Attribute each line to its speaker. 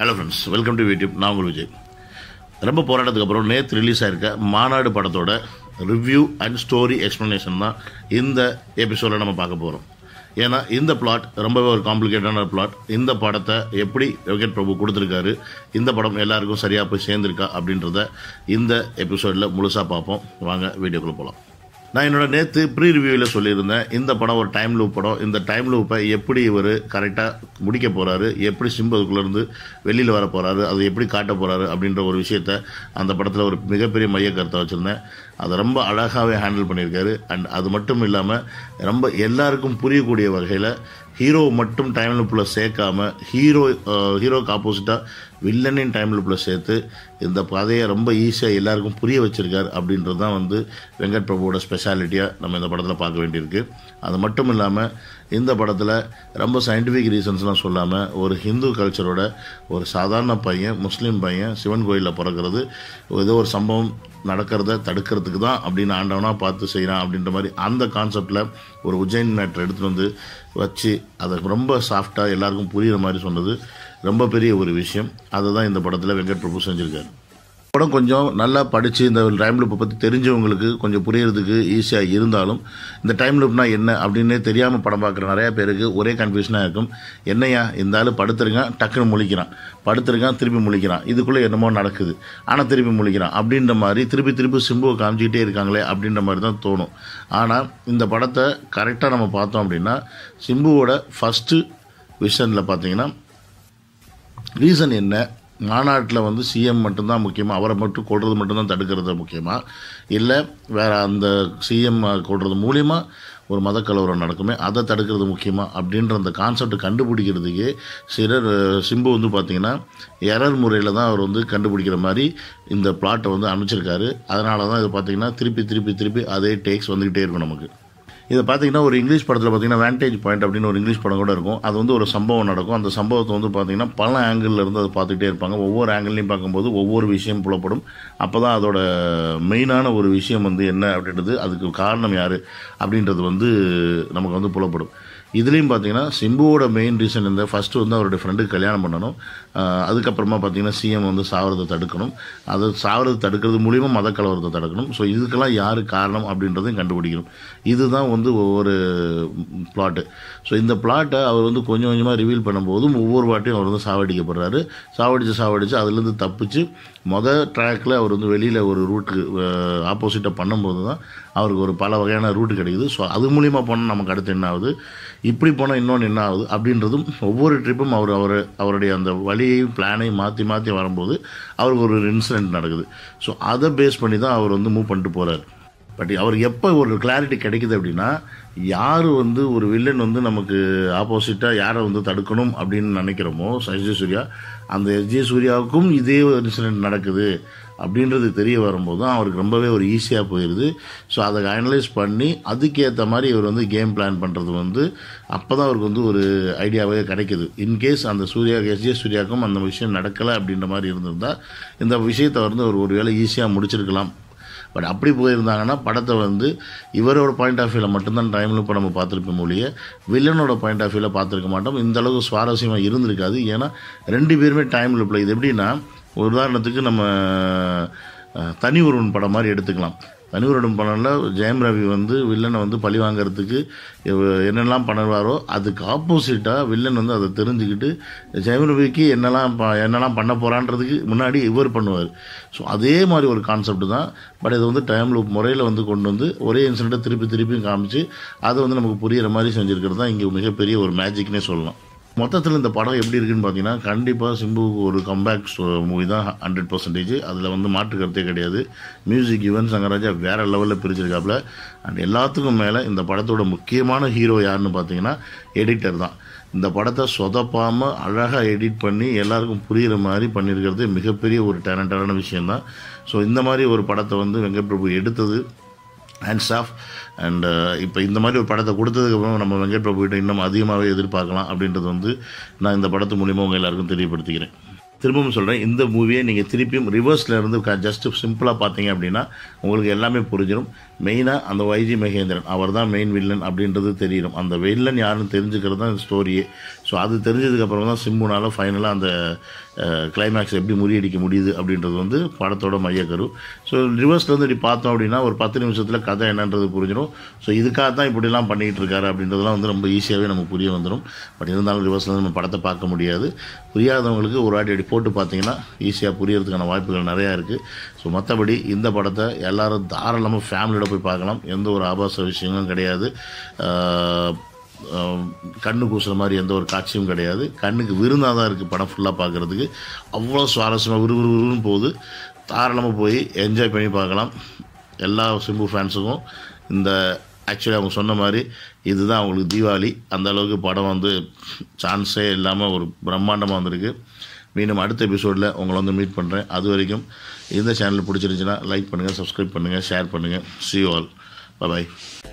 Speaker 1: hello friends welcome to YouTube நான் உங்கள் விஜய் ரொம்ப போராட்டத்துக்கு அப்புறம் நேற்று ரிலீஸ் ஆயிருக்க மாநாடு படத்தோட ரிவ்யூ அண்ட் ஸ்டோரி எக்ஸ்ப்ளனேஷன் தான் இந்த எபிசோடில் நம்ம பார்க்க போகிறோம் ஏன்னா இந்த பிளாட் ரொம்பவே ஒரு காம்ப்ளிகேட்டான பிளாட் இந்த படத்தை எப்படி வெங்கட் பிரபு கொடுத்துருக்காரு இந்த படம் எல்லாருக்கும் சரியாக போய் சேர்ந்துருக்கா அப்படின்றத இந்த எபிசோடில் முழுசாக பார்ப்போம் வாங்க வீடியோக்குள்ளே போகலாம் நான் என்னோட நேற்று ப்ரீ ரிவ்யூவில் சொல்லியிருந்தேன் இந்த படம் ஒரு டைம் லூப் படம் இந்த டைம் லூப்பை எப்படி இவர் கரெக்டாக முடிக்க போகிறாரு எப்படி சிம்பதுக்குள்ளேருந்து வெளியில் வர போகிறாரு அது எப்படி காட்ட போகிறாரு அப்படின்ற ஒரு விஷயத்த அந்த படத்தில் ஒரு மிகப்பெரிய மைய கருத்தை வச்சுருந்தேன் அதை ரொம்ப அழகாகவே ஹேண்டில் பண்ணியிருக்காரு அண்ட் அது மட்டும் இல்லாமல் ரொம்ப எல்லாருக்கும் புரியக்கூடிய வகையில் ஹீரோ மட்டும் டைம் லூப்பில் சேர்க்காம ஹீரோ ஹீரோக்கு ஆப்போசிட்டாக வில்லனின் டைம் லூப்பில் சேர்த்து இந்த கதையை ரொம்ப ஈஸியாக எல்லாருக்கும் புரிய வச்சிருக்காரு அப்படின்றது தான் வந்து வெங்கட் பிரபுவோட ஸ்பெஷாலிட்டியாக நம்ம இந்த படத்தில் பார்க்க வேண்டியிருக்கு அது மட்டும் இல்லாமல் இந்த படத்தில் ரொம்ப சயின்டிஃபிக் ரீசன்ஸ்லாம் சொல்லாமல் ஒரு ஹிந்து கல்ச்சரோட ஒரு சாதாரண பையன் முஸ்லீம் பையன் சிவன் கோயிலில் பிறக்கிறது ஏதோ ஒரு சம்பவம் நடக்கிறத தடுக்கிறதுக்கு தான் அப்படின்னு ஆண்டவனாக பார்த்து செய்கிறான் அப்படின்ற மாதிரி அந்த கான்செப்டில் ஒரு உஜ்ஜைன் மேட்ரு எடுத்துகிட்டு வந்து வச்சு அதை ரொம்ப சாஃப்டாக எல்லாருக்கும் புரிகிற மாதிரி சொன்னது ரொம்ப பெரிய ஒரு விஷயம் அதை தான் இந்த படத்தில் வெங்கட் பிரபு செஞ்சுருக்காரு படம் கொஞ்சம் நல்லா படித்து இந்த டைம் லூப்பை பற்றி தெரிஞ்சவங்களுக்கு கொஞ்சம் புரியறதுக்கு ஈஸியாக இருந்தாலும் இந்த டைம் லூப்னா என்ன அப்படின்னே தெரியாமல் படம் பார்க்குற நிறையா பேருக்கு ஒரே கன்ஃபியூஷனாக இருக்கும் என்னையா இந்த ஆள் படுத்துருக்கான் டக்குன்னு முழிக்கிறான் படுத்துருக்கான் திருப்பி முழிக்கிறான் இதுக்குள்ளே என்னமோ நடக்குது ஆனால் திருப்பி முழிக்கிறான் அப்படின்ற மாதிரி திருப்பி திருப்பி சிம்புவை காமிச்சிக்கிட்டே இருக்காங்களே அப்படின்ற மாதிரி தான் தோணும் ஆனால் இந்த படத்தை கரெக்டாக நம்ம பார்த்தோம் அப்படின்னா சிம்புவோட ஃபஸ்ட்டு விஷனில் பார்த்தீங்கன்னா ரீசன் என்ன மாநாட்டில் வந்து சிஎம் மட்டும்தான் முக்கியமாக அவரை மட்டும் கொள்வது மட்டும்தான் தடுக்கிறது முக்கியமாக இல்லை வேறு அந்த சிஎம் கொள்வது மூலிமா ஒரு மதக்கலவரம் நடக்குமே அதை தடுக்கிறது முக்கியமாக அப்படின்ற அந்த கான்செப்ட் கண்டுபிடிக்கிறதுக்கே சிலர் சிம்பு வந்து பார்த்திங்கன்னா எரர் முறையில் தான் அவர் வந்து கண்டுபிடிக்கிற மாதிரி இந்த பிளாட்டை வந்து அமைச்சிருக்காரு அதனால தான் இது பார்த்திங்கன்னா திருப்பி திருப்பி திருப்பி அதே டேக்ஸ் வந்துக்கிட்டே இருக்கும் நமக்கு இதை பார்த்தீங்கன்னா ஒரு இங்கிலீஷ் படத்தில் பார்த்தீங்கன்னா வேண்டேஜ் பாயிண்ட் அப்படின்னு ஒரு இங்கிலீஷ் படம் கூட இருக்கும் அது வந்து ஒரு சம்பவம் நடக்கும் அந்த சம்பவத்தை வந்து பார்த்தீங்கன்னா பல ஆங்கிளில் இருந்து அதை பார்த்துக்கிட்டே இருப்பாங்க ஒவ்வொரு ஆங்கிள்லையும் பார்க்கும்போது ஒவ்வொரு விஷயம் புலப்படும் அப்போ தான் அதோட மெயினான ஒரு விஷயம் வந்து என்ன அப்படின்றது அதுக்கு காரணம் யார் அப்படின்றது வந்து நமக்கு வந்து புலப்படும் இதுலேயும் பார்த்தீங்கன்னா சிம்புவோட மெயின் ரீசன் இந்த ஃபஸ்ட்டு வந்து அவருடைய ஃப்ரெண்டுக்கு கல்யாணம் பண்ணணும் அதுக்கப்புறமா பார்த்தீங்கன்னா சிஎம் வந்து சாவரத்தை தடுக்கணும் அது சாவரத்தை தடுக்கிறது மூலிமா மத கலவரத்தை தடுக்கணும் ஸோ இதுக்கெல்லாம் யார் காரணம் அப்படின்றதையும் கண்டுபிடிக்கணும் இதுதான் வந்து ஒவ்வொரு பிளாட்டு ஸோ இந்த பிளாட்டை அவர் வந்து கொஞ்சம் கொஞ்சமாக ரிவீல் பண்ணும்போதும் ஒவ்வொரு வாட்டியும் அவர் வந்து சாவடிக்கப்படுறாரு சாவடித்து சாவடித்து அதுலேருந்து தப்பிச்சு மொதல் ட்ராக்கில் அவர் வந்து வெளியில் ஒரு ரூட்டுக்கு ஆப்போசிட்டாக பண்ணும்போது தான் அவருக்கு ஒரு பல வகையான ரூட்டு கிடைக்குது ஸோ அது மூலிமா போனால் நமக்கு அடுத்து என்ன ஆகுது இப்படி போனால் இன்னொன்று என்ன ஆகுது அப்படின்றதும் ஒவ்வொரு ட்ரிப்பும் அவர் அவர் அவருடைய அந்த வழியையும் பிளானையும் மாற்றி மாற்றி வரும்போது அவருக்கு ஒரு இன்சிடென்ட் நடக்குது ஸோ அதை பேஸ் பண்ணி தான் அவர் வந்து மூவ் பண்ணிட்டு போகிறார் பட் அவருக்கு எப்போ ஒரு கிளாரிட்டி கிடைக்குது அப்படின்னா யார் வந்து ஒரு வில்லன் வந்து நமக்கு ஆப்போசிட்டாக யாரை வந்து தடுக்கணும் அப்படின்னு நினைக்கிறோமோ எஸ் ஜே சூர்யா அந்த எஸ் ஜே சூர்யாவுக்கும் இதே இன்சிடென்ட் நடக்குது அப்படின்றது தெரிய வரும்போது தான் அவருக்கு ரொம்பவே ஒரு ஈஸியாக போயிடுது ஸோ அதை அனலைஸ் பண்ணி அதுக்கேற்ற மாதிரி இவர் வந்து கேம் பிளான் பண்ணுறது வந்து அப்போ தான் அவருக்கு வந்து ஒரு ஐடியாவே கிடைக்குது இன்கேஸ் அந்த சூர்யா எஸ் ஜே சூர்யாவுக்கும் அந்த விஷயம் நடக்கலை அப்படின்ற மாதிரி இருந்திருந்தால் இந்த விஷயத்தை வந்து அவர் ஒரு வேளை ஈஸியாக முடிச்சிருக்கலாம் பட் அப்படி போயிருந்தாங்கன்னா படத்தை வந்து இவரோட பாயிண்ட் ஆஃப் வியூவில் மட்டும்தான் டைமில் இப்போ நம்ம பார்த்துருப்போம் மொழியே வில்லனோட பாயிண்ட் ஆஃப் வியூவில் பார்த்துருக்க மாட்டோம் இந்த அளவுக்கு சுவாரஸ்யமாக இருந்திருக்காது ஏன்னா ரெண்டு பேருமே டைம் லுப்பில் இது எப்படின்னா ஒரு உதாரணத்துக்கு நம்ம தனி ஒருவன் படம் மாதிரி எடுத்துக்கலாம் தனி ஒருவன் படம்ல ஜெயம் ரவி வந்து வில்லனை வந்து பழி வாங்கிறதுக்கு என்னெல்லாம் பண்ணுவாரோ அதுக்கு ஆப்போசிட்டாக வில்லன் வந்து அதை தெரிஞ்சுக்கிட்டு ஜெயம் ரவிக்கு என்னெல்லாம் என்னெல்லாம் பண்ண போகிறான்றதுக்கு முன்னாடி இவர் பண்ணுவார் ஸோ அதே மாதிரி ஒரு கான்செப்ட் தான் பட் இதை வந்து டைம் லூப் முறையில் வந்து கொண்டு வந்து ஒரே இன்சிடெண்ட்டை திருப்பி திருப்பியும் காமிச்சு அதை வந்து நமக்கு புரிகிற மாதிரி செஞ்சுருக்கிறது தான் இங்கே மிகப்பெரிய ஒரு மேஜிக்னே சொல்லலாம் மொத்தத்தில் இந்த படம் எப்படி இருக்குன்னு பார்த்தீங்கன்னா கண்டிப்பாக சிம்புவுக்கு ஒரு கம்பேக் மூவி தான் ஹண்ட்ரட் பர்சன்டேஜ் அதில் வந்து மாற்று கருத்தே கிடையாது மியூசிக் யுவன் சங்கராஜா வேறு லெவலில் பிரிச்சிருக்காப்புல அண்ட் எல்லாத்துக்கும் மேலே இந்த படத்தோட முக்கியமான ஹீரோ யாருன்னு பார்த்தீங்கன்னா எடிட்டர் தான் இந்த படத்தை சொதப்பாமல் அழகாக எடிட் பண்ணி எல்லாருக்கும் புரிகிற மாதிரி பண்ணியிருக்கிறது மிகப்பெரிய ஒரு டேலண்டடான விஷயந்தான் ஸோ இந்த மாதிரி ஒரு படத்தை வந்து வெங்கட் பிரபு எடுத்தது ஹேண்ட்ஸ் ஆஃப் அண்ட் இப்போ இந்த மாதிரி ஒரு படத்தை கொடுத்ததுக்கப்புறம் நம்ம வெங்கட் பிரபு கிட்ட இன்னும் அதிகமாகவே எதிர்பார்க்கலாம் அப்படின்றது வந்து நான் இந்த படத்து மூலிமா உங்கள் எல்லாருக்கும் தெரியப்படுத்திக்கிறேன் திரும்பவும் சொல்கிறேன் இந்த மூவியை நீங்கள் திருப்பியும் ரிவர்ஸில் இருந்து ஜஸ்ட் சிம்பிளாக பார்த்தீங்க அப்படின்னா உங்களுக்கு எல்லாமே புரிஞ்சிடும் மெயினாக அந்த வைஜி மகேந்திரன் அவர் தான் மெயின் வில்லன் அப்படின்றது தெரியும் அந்த வில்லன் யாருன்னு தெரிஞ்சுக்கிறது தான் ஸ்டோரியே ஸோ அது தெரிஞ்சதுக்கப்புறம் தான் சிம்புனால் ஃபைனலாக அந்த கிளைமேக்ஸ் எப்படி முறியடிக்க முடியுது அப்படின்றது வந்து படத்தோட மையக்கரு ஸோ ரிவர்ஸ்லேருந்து இப்படி பார்த்தோம் அப்படின்னா ஒரு பத்து நிமிஷத்தில் கதை என்னன்றது புரிஞ்சிடும் ஸோ இதுக்காக தான் இப்படிலாம் பண்ணிகிட்டு இருக்காரு அப்படின்றதுலாம் வந்து ரொம்ப ஈஸியாகவே நமக்கு புரிய வந்துடும் பட் இருந்தாலும் ரிவர்ஸில் நம்ம படத்தை பார்க்க முடியாது புரியாதவங்களுக்கு ஒரு வாட்டி அப்படி போட்டு பார்த்தீங்கன்னா ஈஸியாக புரியறதுக்கான வாய்ப்புகள் நிறையா இருக்குது ஸோ மற்றபடி இந்த படத்தை எல்லாரும் தாராளமாக ஃபேமிலியோட போய் பார்க்கலாம் எந்த ஒரு ஆபாச விஷயங்களும் கிடையாது ஆஹ் ஆஹ் கண்ணு கூசுற மாதிரி எந்த ஒரு காட்சியும் கிடையாது கண்ணுக்கு விருந்தாக தான் இருக்குது படம் ஃபுல்லாக பார்க்குறதுக்கு அவ்வளோ சுவாரஸ்யமாக விறுவிறுன்னு போகுது தாராளமாக போய் என்ஜாய் பண்ணி பார்க்கலாம் எல்லா சிம்பு ஃபேன்ஸுக்கும் இந்த ஆக்சுவலி அவங்க சொன்ன மாதிரி இதுதான் அவங்களுக்கு தீபாவளி அந்த அளவுக்கு படம் வந்து சான்ஸே இல்லாமல் ஒரு பிரம்மாண்டமாக வந்திருக்கு மீண்டும் அடுத்த எபிசோடில் உங்களை வந்து மீட் பண்ணுறேன் அது வரைக்கும் இந்த சேனல் பிடிச்சிருந்துச்சுன்னா லைக் பண்ணுங்கள் சப்ஸ்கிரைப் பண்ணுங்கள் ஷேர் பண்ணுங்கள் சி ஆல் பாய்